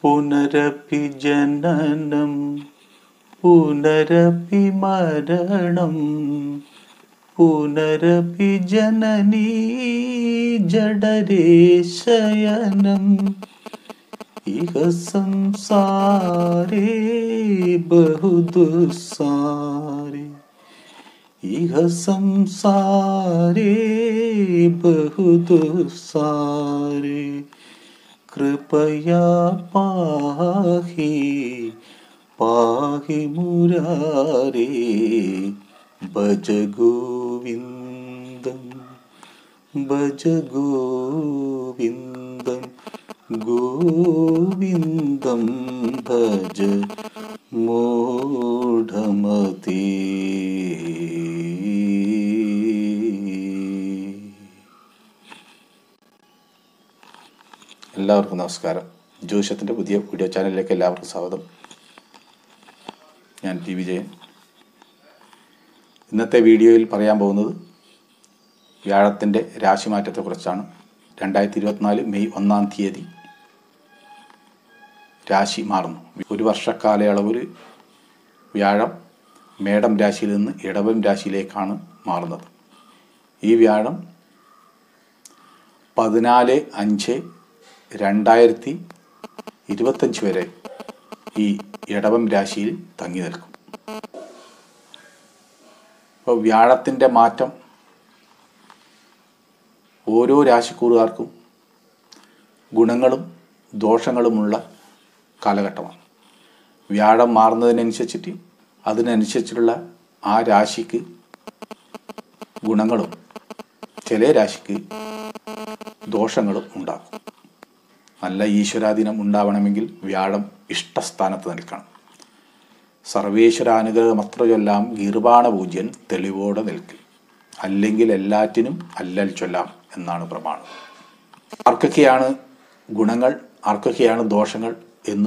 പുനരപി ജനനം പുനരപി മരണം പുനരപി ജനനീ ജഡരേ ശയനം ഇഹ സംസാരേ ബഹുദുസാരേ ഇഹ സംസാരേ ബഹുദുസാരേ കൃപയാ പാഹി പാഹി മുരാരേ ഭജ ഗോവിന്ദം ഭജ ഗോവിന്ദം ഗോവിന്ദം ഭജ മൂഢമതീ എല്ലാവർക്കും നമസ്കാരം ജ്യോതിഷത്തിൻ്റെ പുതിയ വീഡിയോ ചാനലിലേക്ക് എല്ലാവർക്കും സ്വാഗതം ഞാൻ പി വിജയൻ ഇന്നത്തെ വീഡിയോയിൽ പറയാൻ പോകുന്നത് വ്യാഴത്തിൻ്റെ രാശിമാറ്റത്തെക്കുറിച്ചാണ് രണ്ടായിരത്തി ഇരുപത്തിനാല് മെയ് ഒന്നാം തീയതി രാശി മാറുന്നു ഒരു വർഷക്കാലയളവിൽ വ്യാഴം മേടം രാശിയിൽ നിന്ന് ഇടവം രാശിയിലേക്കാണ് മാറുന്നത് ഈ വ്യാഴം പതിനാല് അഞ്ച് രണ്ടായിരത്തി ഇരുപത്തഞ്ച് വരെ ഈ ഇടവം രാശിയിൽ തങ്ങി നിൽക്കും അപ്പോൾ വ്യാഴത്തിൻ്റെ മാറ്റം ഓരോ രാശിക്കൂറുകാർക്കും ഗുണങ്ങളും ദോഷങ്ങളുമുള്ള കാലഘട്ടമാണ് വ്യാഴം മാറുന്നതിനനുസരിച്ചിട്ട് അതിനനുസരിച്ചുള്ള ആ രാശിക്ക് ഗുണങ്ങളും ചില രാശിക്ക് ദോഷങ്ങളും ഉണ്ടാകും നല്ല ഈശ്വരാധീനം ഉണ്ടാവണമെങ്കിൽ വ്യാഴം ഇഷ്ടസ്ഥാനത്ത് നിൽക്കണം സർവേശ്വരാനുഗ്രഹമത്രയെല്ലാം ഗീർവാണ പൂജ്യൻ തെളിവോടെ നിൽക്കും അല്ലെങ്കിൽ എല്ലാറ്റിനും അല്ലൽ ചൊല്ലാം എന്നാണ് പ്രമാണം ആർക്കൊക്കെയാണ് ഗുണങ്ങൾ ആർക്കൊക്കെയാണ് ദോഷങ്ങൾ എന്ന്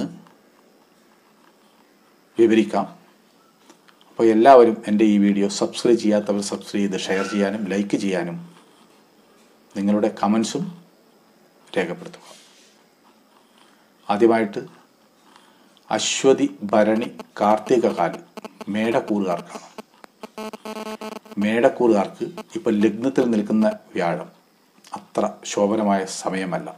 വിവരിക്കാം അപ്പോൾ എല്ലാവരും എൻ്റെ ഈ വീഡിയോ സബ്സ്ക്രൈബ് ചെയ്യാത്തവർ സബ്സ്ക്രൈബ് ചെയ്ത് ഷെയർ ചെയ്യാനും ലൈക്ക് ചെയ്യാനും നിങ്ങളുടെ കമൻസും രേഖപ്പെടുത്തുക ആദ്യമായിട്ട് അശ്വതി ഭരണി കാർത്തികകാലി മേടക്കൂറുകാർക്കാണ് മേടക്കൂറുകാർക്ക് ഇപ്പം ലഗ്നത്തിൽ നിൽക്കുന്ന വ്യാഴം അത്ര ശോഭനമായ സമയമല്ല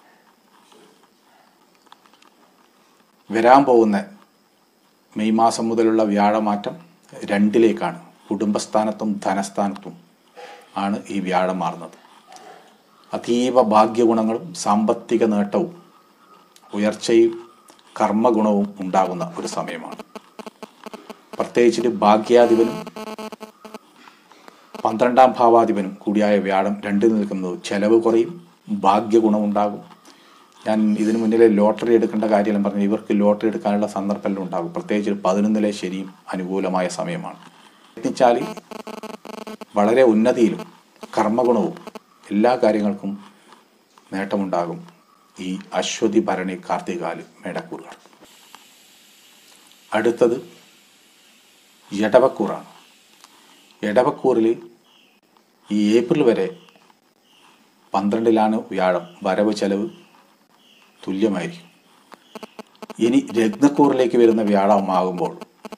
വരാൻ പോകുന്ന മെയ് മാസം മുതലുള്ള വ്യാഴമാറ്റം രണ്ടിലേക്കാണ് കുടുംബസ്ഥാനത്തും ധനസ്ഥാനത്തും ആണ് ഈ വ്യാഴം മാറുന്നത് അതീവ ഭാഗ്യഗുണങ്ങളും സാമ്പത്തിക നേട്ടവും ഉയർച്ചയും കർമ്മഗുണവും ഉണ്ടാകുന്ന ഒരു സമയമാണ് പ്രത്യേകിച്ചിട്ട് ഭാഗ്യാധിപനും പന്ത്രണ്ടാം ഭാവാധിപനും കൂടിയായ വ്യാഴം രണ്ടിൽ നിൽക്കുന്നത് ചെലവ് കുറയും ഭാഗ്യഗുണമുണ്ടാകും ഞാൻ ഇതിനു മുന്നിലെ ലോട്ടറി എടുക്കേണ്ട കാര്യമെല്ലാം പറഞ്ഞു ഇവർക്ക് ലോട്ടറി എടുക്കാനുള്ള സന്ദർഭമെല്ലാം ഉണ്ടാകും പ്രത്യേകിച്ച് പതിനൊന്നിലെ ശരിയും അനുകൂലമായ സമയമാണ് എത്തിച്ചാൽ വളരെ ഉന്നതിയിലും കർമ്മഗുണവും എല്ലാ കാര്യങ്ങൾക്കും നേട്ടമുണ്ടാകും ഈ അശ്വതി ഭരണി കാർത്തികാല് മേടക്കൂറുകാർ അടുത്തത് എടവക്കൂറാണ് എടവക്കൂറിൽ ഈ ഏപ്രിൽ വരെ പന്ത്രണ്ടിലാണ് വ്യാഴം വരവ് ചെലവ് തുല്യമായിരിക്കും ഇനി രത്നക്കൂറിലേക്ക് വരുന്ന വ്യാഴമാകുമ്പോൾ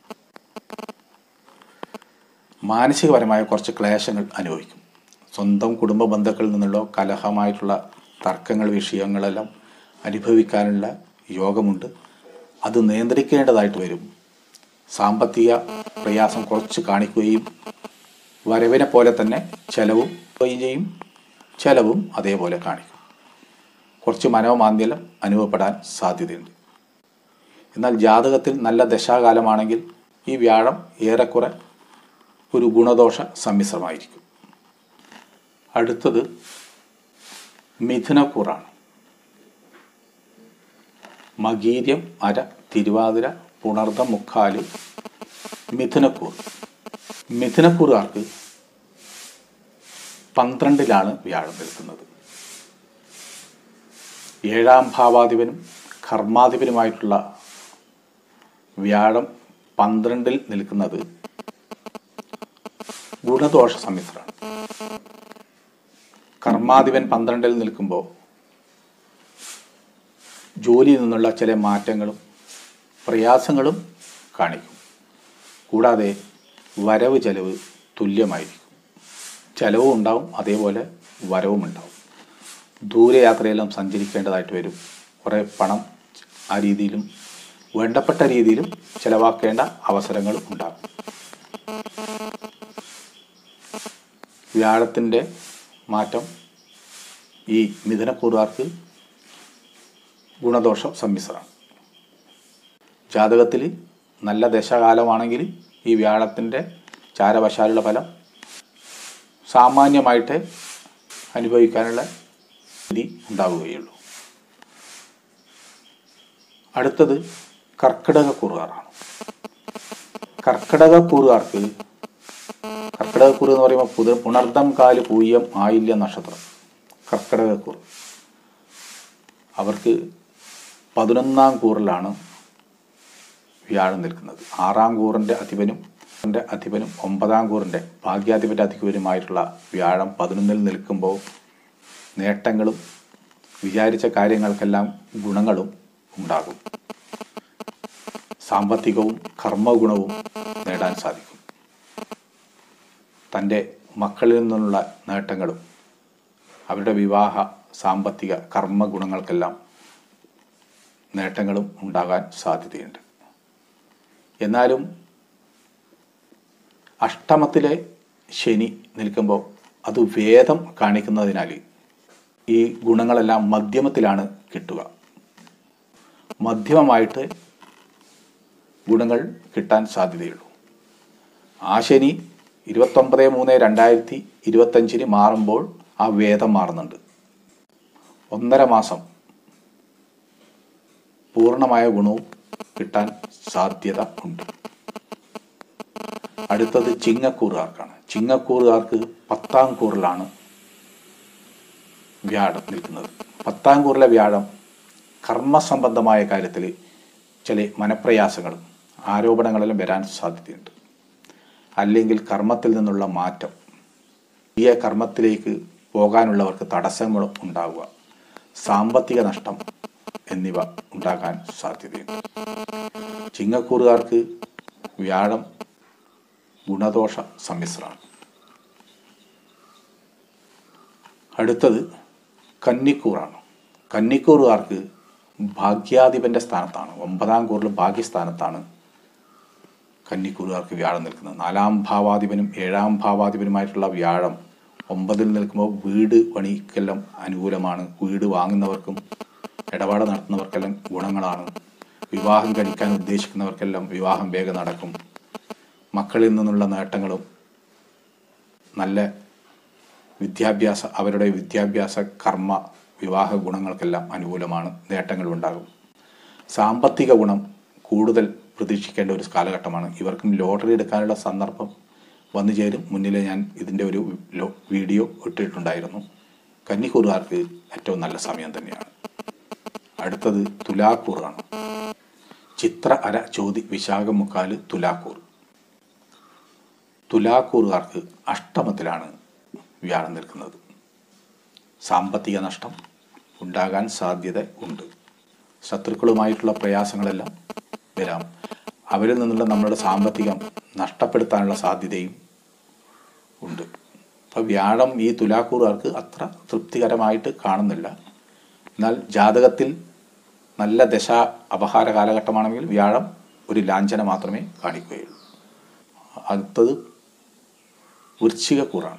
മാനസികപരമായ കുറച്ച് ക്ലേശങ്ങൾ അനുഭവിക്കും സ്വന്തം കുടുംബ ബന്ധുക്കളിൽ നിന്നുള്ള കലഹമായിട്ടുള്ള തർക്കങ്ങൾ വിഷയങ്ങളെല്ലാം അനുഭവിക്കാനുള്ള യോഗമുണ്ട് അത് നിയന്ത്രിക്കേണ്ടതായിട്ട് വരും സാമ്പത്തിക പ്രയാസം കുറച്ച് കാണിക്കുകയും വരവിനെ പോലെ തന്നെ ചെലവും ചെയ്യും ചെലവും അതേപോലെ കാണിക്കും കുറച്ച് മനോമാന്ദ്യം അനുഭവപ്പെടാൻ സാധ്യതയുണ്ട് എന്നാൽ ജാതകത്തിൽ നല്ല ദശാകാലമാണെങ്കിൽ ഈ വ്യാഴം ഏറെക്കുറെ ഒരു ഗുണദോഷ സമ്മിശ്രമായിരിക്കും അടുത്തത് മിഥുനക്കൂറാണ് മകീര്യം അര തിരുവാതിര പുണർദ മുക്കാല് മിഥുനക്കൂർ മിഥുനക്കൂറുകാർക്ക് പന്ത്രണ്ടിലാണ് വ്യാഴം നിൽക്കുന്നത് ഏഴാം ഭാവാധിപനും കർമാധിപനുമായിട്ടുള്ള വ്യാഴം പന്ത്രണ്ടിൽ നിൽക്കുന്നത് ഗുണദോഷ സമ്മിശ്രമാണ് കർമാധിപൻ പന്ത്രണ്ടിൽ നിൽക്കുമ്പോൾ ജോലിയിൽ നിന്നുള്ള ചില മാറ്റങ്ങളും പ്രയാസങ്ങളും കാണിക്കും കൂടാതെ വരവ് ചെലവ് തുല്യമായിരിക്കും ചെലവും ഉണ്ടാവും അതേപോലെ വരവും ഉണ്ടാവും ദൂരയാത്രയെല്ലാം സഞ്ചരിക്കേണ്ടതായിട്ട് വരും കുറേ പണം ആ രീതിയിലും വേണ്ടപ്പെട്ട രീതിയിലും ചിലവാക്കേണ്ട അവസരങ്ങളും ഉണ്ടാകും വ്യാഴത്തിൻ്റെ മാറ്റം ഈ മിഥുനക്കൂറുകാർക്ക് ഗുണദോഷ സമ്മിശ്രമാണ് ജാതകത്തിൽ നല്ല ദശകാലമാണെങ്കിൽ ഈ വ്യാഴത്തിൻ്റെ ചാരവശാലുള്ള ഫലം സാമാന്യമായിട്ട് അനുഭവിക്കാനുള്ള സ്ഥിതി ഉണ്ടാവുകയുള്ളൂ അടുത്തത് കർക്കിടക കൂറുകാരാണ് കർക്കിടക കൂറുകാർക്ക് കർക്കിടക കൂറ് എന്ന് പറയുമ്പോൾ പുത പുണർദം കാല് പൂയം ആയില്യ നക്ഷത്രം കർക്കിടക കൂറ് അവർക്ക് പതിനൊന്നാം കൂറിലാണ് വ്യാഴം നിൽക്കുന്നത് ആറാം കൂറിൻ്റെ അധിപനും ൻ്റെ അധിപനും ഒമ്പതാം കൂറിൻ്റെ ഭാഗ്യാധിപൻ്റെ അധിപനുമായിട്ടുള്ള വ്യാഴം പതിനൊന്നിൽ നിൽക്കുമ്പോൾ നേട്ടങ്ങളും വിചാരിച്ച കാര്യങ്ങൾക്കെല്ലാം ഗുണങ്ങളും ഉണ്ടാകും സാമ്പത്തികവും കർമ്മഗുണവും നേടാൻ സാധിക്കും തൻ്റെ മക്കളിൽ നിന്നുള്ള നേട്ടങ്ങളും അവരുടെ വിവാഹ സാമ്പത്തിക കർമ്മ ഗുണങ്ങൾക്കെല്ലാം നേട്ടങ്ങളും ഉണ്ടാകാൻ സാധ്യതയുണ്ട് എന്നാലും അഷ്ടമത്തിലെ ശനി നിൽക്കുമ്പോൾ അത് വേദം കാണിക്കുന്നതിനാൽ ഈ ഗുണങ്ങളെല്ലാം മധ്യമത്തിലാണ് കിട്ടുക മധ്യമമായിട്ട് ഗുണങ്ങൾ കിട്ടാൻ സാധ്യതയുള്ളൂ ആ ശനി ഇരുപത്തൊമ്പത് മൂന്ന് രണ്ടായിരത്തി ഇരുപത്തഞ്ചിന് മാറുമ്പോൾ ആ വേദം മാറുന്നുണ്ട് ഒന്നര മാസം പൂർണ്ണമായ ഗുണവും കിട്ടാൻ സാധ്യത ഉണ്ട് അടുത്തത് ചിങ്ങക്കൂറുകാർക്കാണ് ചിങ്ങക്കൂറുകാർക്ക് പത്താം കൂറിലാണ് വ്യാഴം നിൽക്കുന്നത് പത്താം കൂറിലെ വ്യാഴം കർമ്മസംബന്ധമായ കാര്യത്തിൽ ചില മനപ്രയാസങ്ങളും ആരോപണങ്ങളെല്ലാം വരാൻ സാധ്യതയുണ്ട് അല്ലെങ്കിൽ കർമ്മത്തിൽ നിന്നുള്ള മാറ്റം ഈ കർമ്മത്തിലേക്ക് പോകാനുള്ളവർക്ക് തടസ്സങ്ങളും ഉണ്ടാവുക സാമ്പത്തിക നഷ്ടം എന്നിവ ഉണ്ടാകാൻ സാധ്യതയുണ്ട് ചിങ്ങക്കൂറുകാർക്ക് വ്യാഴം ഗുണദോഷ സമ്മിശ്രമാണ് അടുത്തത് കന്നിക്കൂറാണ് കന്നിക്കൂറുകാർക്ക് ഭാഗ്യാധിപന്റെ സ്ഥാനത്താണ് ഒമ്പതാം കൂറിൽ ഭാഗ്യസ്ഥാനത്താണ് കന്നിക്കൂറുകാർക്ക് വ്യാഴം നിൽക്കുന്നത് നാലാം ഭാവാധിപനും ഏഴാം ഭാവാധിപനുമായിട്ടുള്ള വ്യാഴം ഒമ്പതിൽ നിൽക്കുമ്പോൾ വീട് പണിക്കെല്ലാം അനുകൂലമാണ് വീട് വാങ്ങുന്നവർക്കും ഇടപാട് നടത്തുന്നവർക്കെല്ലാം ഗുണങ്ങളാണ് വിവാഹം കഴിക്കാൻ ഉദ്ദേശിക്കുന്നവർക്കെല്ലാം വിവാഹം വേഗം നടക്കും മക്കളിൽ നിന്നുള്ള നേട്ടങ്ങളും നല്ല വിദ്യാഭ്യാസ അവരുടെ വിദ്യാഭ്യാസ കർമ്മ വിവാഹ ഗുണങ്ങൾക്കെല്ലാം അനുകൂലമാണ് നേട്ടങ്ങളുണ്ടാകും സാമ്പത്തിക ഗുണം കൂടുതൽ പ്രതീക്ഷിക്കേണ്ട ഒരു കാലഘട്ടമാണ് ഇവർക്കും ലോട്ടറി എടുക്കാനുള്ള സന്ദർഭം വന്നു ചേരും മുന്നിലെ ഞാൻ ഇതിൻ്റെ ഒരു ലോ വീഡിയോ ഇട്ടിട്ടുണ്ടായിരുന്നു കന്നിക്കൂറുകാർക്ക് ഏറ്റവും നല്ല സമയം തന്നെയാണ് അടുത്തത് തുലാക്കൂറാണ് ചിത്ര അര ചോതി വിശാഖം മുക്കാല് തുലാക്കൂർ തുലാക്കൂറുകാർക്ക് അഷ്ടമത്തിലാണ് വ്യാഴം നിൽക്കുന്നത് സാമ്പത്തിക നഷ്ടം ഉണ്ടാകാൻ സാധ്യത ഉണ്ട് ശത്രുക്കളുമായിട്ടുള്ള പ്രയാസങ്ങളെല്ലാം വരാം അവരിൽ നിന്നുള്ള നമ്മളുടെ സാമ്പത്തികം നഷ്ടപ്പെടുത്താനുള്ള സാധ്യതയും ഉണ്ട് അപ്പോൾ വ്യാഴം ഈ തുലാക്കൂറുകാർക്ക് അത്ര തൃപ്തികരമായിട്ട് കാണുന്നില്ല എന്നാൽ ജാതകത്തിൽ നല്ല ദശ അപഹാര കാലഘട്ടമാണെങ്കിൽ വ്യാഴം ഒരു ലാഞ്ചന മാത്രമേ കാണിക്കുകയുള്ളൂ അടുത്തത് വൃശ്ചികക്കൂറാണ്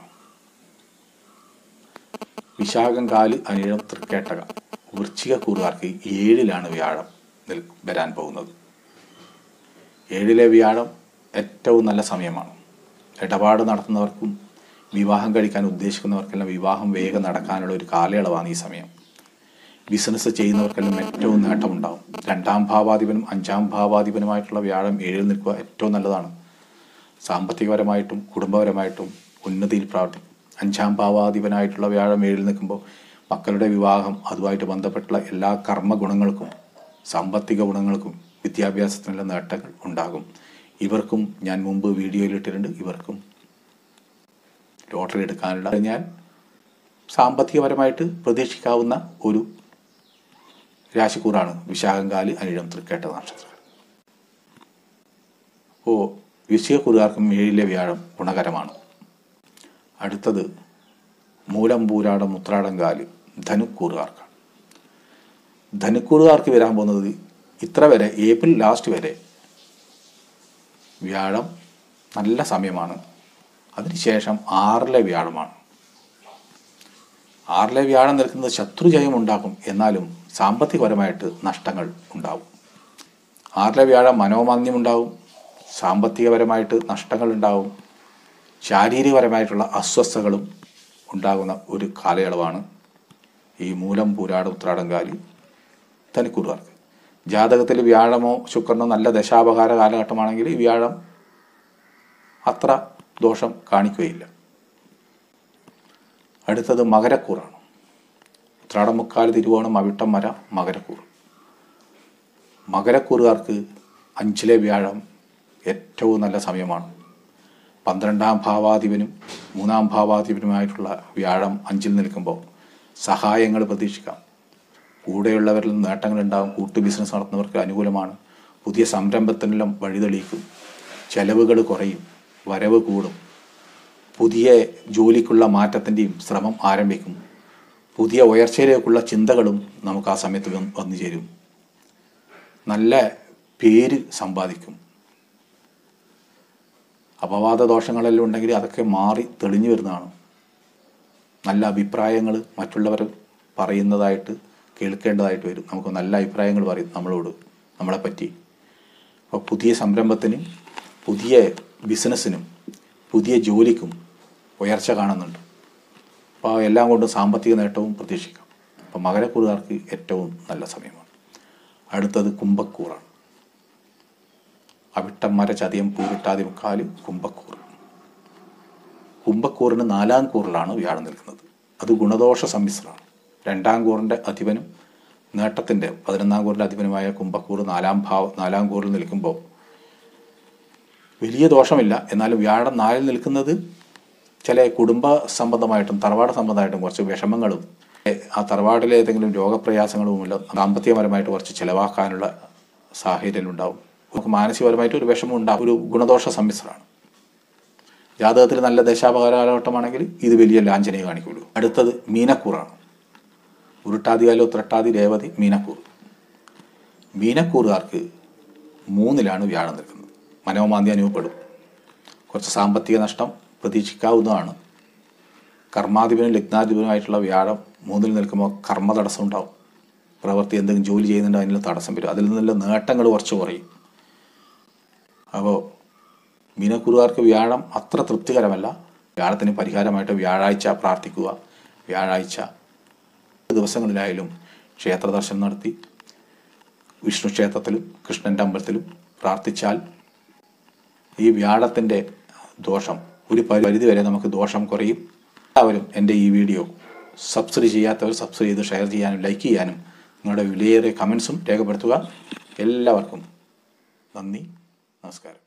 വിശാഖം കാല് അനിഴം തൃക്കേട്ടക വൃശ്ചികക്കൂറുകാർക്ക് ഏഴിലാണ് വ്യാഴം നിൽ വരാൻ പോകുന്നത് ഏഴിലെ വ്യാഴം ഏറ്റവും നല്ല സമയമാണ് ഇടപാട് നടത്തുന്നവർക്കും വിവാഹം കഴിക്കാൻ ഉദ്ദേശിക്കുന്നവർക്കെല്ലാം വിവാഹം വേഗം നടക്കാനുള്ള ഒരു കാലയളവാണ് ഈ സമയം ബിസിനസ് ചെയ്യുന്നവർക്കെല്ലാം ഏറ്റവും നേട്ടമുണ്ടാകും രണ്ടാം ഭാവാധിപനും അഞ്ചാം ഭാവാധിപനുമായിട്ടുള്ള വ്യാഴം ഏഴിൽ നിൽക്കുക ഏറ്റവും നല്ലതാണ് സാമ്പത്തികപരമായിട്ടും കുടുംബപരമായിട്ടും ഉന്നതിയിൽ പ്രവർത്തിക്കും അഞ്ചാം ഭാവാധിപനായിട്ടുള്ള വ്യാഴം ഏഴിൽ നിൽക്കുമ്പോൾ മക്കളുടെ വിവാഹം അതുമായിട്ട് ബന്ധപ്പെട്ടുള്ള എല്ലാ കർമ്മ ഗുണങ്ങൾക്കും സാമ്പത്തിക ഗുണങ്ങൾക്കും വിദ്യാഭ്യാസത്തിനുള്ള നേട്ടങ്ങൾ ഉണ്ടാകും ഇവർക്കും ഞാൻ മുമ്പ് വീഡിയോയിൽ ഇട്ടിട്ടുണ്ട് ഇവർക്കും ലോട്ടറി എടുക്കാനുള്ള ഞാൻ സാമ്പത്തികപരമായിട്ട് പ്രതീക്ഷിക്കാവുന്ന ഒരു രാശിക്കൂറാണ് വിശാഖങ്കാല് അനിഴം തൃക്കേട്ട നക്ഷത്രം അപ്പോൾ വിശികക്കുറുകാർക്കും ഏഴിലെ വ്യാഴം ഗുണകരമാണ് അടുത്തത് മൂലം പൂരാടം മുത്രാടം കാല് ധനുക്കൂറുകാർക്കാണ് ധനുക്കൂറുകാർക്ക് വരാൻ പോകുന്നത് ഇത്ര വരെ ഏപ്രിൽ ലാസ്റ്റ് വരെ വ്യാഴം നല്ല സമയമാണ് അതിനുശേഷം ആറിലെ വ്യാഴമാണ് ആറിലെ വ്യാഴം നിൽക്കുന്നത് ശത്രുജയം ഉണ്ടാക്കും എന്നാലും സാമ്പത്തികപരമായിട്ട് നഷ്ടങ്ങൾ ഉണ്ടാവും ആറിലെ വ്യാഴം മനോമാന്യം ഉണ്ടാവും സാമ്പത്തികപരമായിട്ട് നഷ്ടങ്ങൾ ഉണ്ടാവും ശാരീരികപരമായിട്ടുള്ള അസ്വസ്ഥതകളും ഉണ്ടാകുന്ന ഒരു കാലയളവാണ് ഈ മൂലം പൂരാട് ഉത്രാടങ്കാലി തനിക്കുറുകാർക്ക് ജാതകത്തിൽ വ്യാഴമോ ശുക്രനോ നല്ല ദശാപകാര കാലഘട്ടമാണെങ്കിൽ ഈ വ്യാഴം അത്ര ദോഷം കാണിക്കുകയില്ല അടുത്തത് മകരക്കൂറാണ് ഉത്രാടം മുക്കാൽ തിരുവോണം അവിട്ടം മര മകരക്കൂർ മകരക്കൂറുകാർക്ക് അഞ്ചിലെ വ്യാഴം ഏറ്റവും നല്ല സമയമാണ് പന്ത്രണ്ടാം ഭാവാധിപനും മൂന്നാം ഭാവാധിപനുമായിട്ടുള്ള വ്യാഴം അഞ്ചിൽ നിൽക്കുമ്പോൾ സഹായങ്ങൾ പ്രതീക്ഷിക്കാം കൂടെയുള്ളവരിൽ നേട്ടങ്ങളുണ്ടാകും കൂട്ടു ബിസിനസ് നടത്തുന്നവർക്ക് അനുകൂലമാണ് പുതിയ സംരംഭത്തിനെല്ലാം വഴിതെളിയിക്കും ചെലവുകൾ കുറയും വരവ് കൂടും പുതിയ ജോലിക്കുള്ള മാറ്റത്തിൻ്റെയും ശ്രമം ആരംഭിക്കും പുതിയ ഉയർച്ചയിലേക്കുള്ള ചിന്തകളും നമുക്ക് ആ സമയത്ത് വന്ന് വന്നു ചേരും നല്ല പേര് സമ്പാദിക്കും അപവാദ ദോഷങ്ങളെല്ലാം ഉണ്ടെങ്കിൽ അതൊക്കെ മാറി തെളിഞ്ഞു വരുന്നതാണ് നല്ല അഭിപ്രായങ്ങൾ മറ്റുള്ളവർ പറയുന്നതായിട്ട് കേൾക്കേണ്ടതായിട്ട് വരും നമുക്ക് നല്ല അഭിപ്രായങ്ങൾ പറയും നമ്മളോട് നമ്മളെപ്പറ്റി അപ്പോൾ പുതിയ സംരംഭത്തിന് പുതിയ ബിസിനസ്സിനും പുതിയ ജോലിക്കും ഉയർച്ച കാണുന്നുണ്ട് അപ്പോൾ എല്ലാം കൊണ്ടും സാമ്പത്തിക നേട്ടവും പ്രതീക്ഷിക്കാം അപ്പോൾ മകരക്കൂറുകാർക്ക് ഏറ്റവും നല്ല സമയമാണ് അടുത്തത് കുംഭക്കൂറാണ് അവിട്ടം മര ചതയം പൂവിട്ടാതി മുക്കാല് കുംഭക്കൂർ കുംഭക്കൂറിന് നാലാം കൂറിലാണ് വ്യാഴം നിൽക്കുന്നത് അത് ഗുണദോഷ സമ്മിശ്രമാണ് രണ്ടാം കൂറിൻ്റെ അധിപനും നേട്ടത്തിൻ്റെ പതിനൊന്നാം കൂറിൻ്റെ അധിപനുമായ കുംഭക്കൂർ നാലാം ഭാവ നാലാം കൂറിൽ നിൽക്കുമ്പോൾ വലിയ ദോഷമില്ല എന്നാലും വ്യാഴം നാലിൽ നിൽക്കുന്നത് ചില കുടുംബ സംബന്ധമായിട്ടും തറവാട് സംബന്ധമായിട്ടും കുറച്ച് വിഷമങ്ങളും ആ തറവാടിലെ ഏതെങ്കിലും രോഗപ്രയാസങ്ങളുമില്ല ദാമ്പത്യപരമായിട്ട് കുറച്ച് ചിലവാക്കാനുള്ള സാഹചര്യം ഉണ്ടാവും നമുക്ക് മാനസികപരമായിട്ട് ഒരു വിഷമം ഉണ്ടാകും ഒരു ഗുണദോഷ സമ്മിശ്രമാണ് ജാതകത്തിൽ നല്ല ദശാപകാര കാലഘട്ടമാണെങ്കിൽ ഇത് വലിയ ലാഞ്ചനയെ കാണിക്കുള്ളൂ അടുത്തത് മീനക്കൂറാണ് ഉരുട്ടാതികാല ഉത്രട്ടാതി രേവതി മീനക്കൂർ മീനക്കൂറുകാർക്ക് മൂന്നിലാണ് വ്യാഴം നിൽക്കുന്നത് മനോമാന്തി അനുഭവപ്പെടും കുറച്ച് സാമ്പത്തിക നഷ്ടം പ്രതീക്ഷിക്കാവുന്നതാണ് കർമാധിപനും ലഗ്നാധിപനുമായിട്ടുള്ള വ്യാഴം മൂന്നിൽ നിൽക്കുമ്പോൾ കർമ്മ തടസ്സം ഉണ്ടാവും പ്രവൃത്തി എന്തെങ്കിലും ജോലി ചെയ്യുന്നുണ്ട് അതിനുള്ള തടസ്സം വരും അതിൽ നിന്നുള്ള നേട്ടങ്ങൾ കുറച്ച് കുറയും അപ്പോൾ മീനക്കുറുകാർക്ക് വ്യാഴം അത്ര തൃപ്തികരമല്ല വ്യാഴത്തിന് പരിഹാരമായിട്ട് വ്യാഴാഴ്ച പ്രാർത്ഥിക്കുക വ്യാഴാഴ്ച ദിവസങ്ങളിലായാലും ക്ഷേത്ര ദർശനം നടത്തി വിഷ്ണു ക്ഷേത്രത്തിലും കൃഷ്ണൻ്റെ അമ്പലത്തിലും പ്രാർത്ഥിച്ചാൽ ഈ വ്യാഴത്തിൻ്റെ ദോഷം ഒരു പരിധി വരെ നമുക്ക് ദോഷം കുറയും എല്ലാവരും എൻ്റെ ഈ വീഡിയോ സബ്സ്ക്രൈബ് ചെയ്യാത്തവർ സബ്സ്ക്രൈബ് ചെയ്ത് ഷെയർ ചെയ്യാനും ലൈക്ക് ചെയ്യാനും നിങ്ങളുടെ വിലയേറിയ കമൻസും രേഖപ്പെടുത്തുക എല്ലാവർക്കും നന്ദി നമസ്കാരം